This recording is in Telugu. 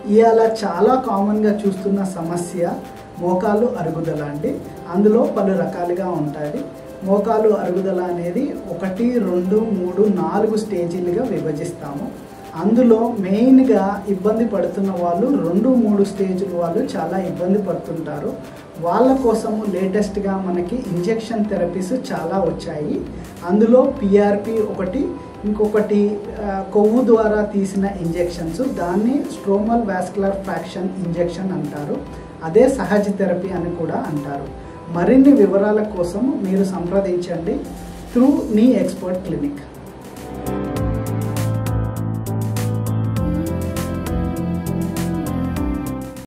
ఇవాళ చాలా కామన్గా చూస్తున్న సమస్య మోకాలు అరుగుదల అండి అందులో పలు రకాలుగా ఉంటుంది మోకాలు అరుగుదల అనేది ఒకటి రెండు మూడు నాలుగు స్టేజీలుగా విభజిస్తాము అందులో మెయిన్గా ఇబ్బంది పడుతున్న వాళ్ళు రెండు మూడు స్టేజ్ల వాళ్ళు చాలా ఇబ్బంది పడుతుంటారు వాళ్ళ కోసము లేటెస్ట్గా మనకి ఇంజెక్షన్ థెరపీస్ చాలా వచ్చాయి అందులో పిఆర్పి ఒకటి ఇంకొకటి ఆ, కొవ్వు ద్వారా తీసిన ఇంజెక్షన్స్ దాన్ని స్ట్రోమల్ వాస్కులర్ ఫ్రాక్షన్ ఇంజెక్షన్ అంటారు అదే సహజ థెరపీ అని కూడా అంటారు మరిన్ని వివరాల కోసం మీరు సంప్రదించండి త్రూ నీ ఎక్స్పర్ట్ క్లినిక్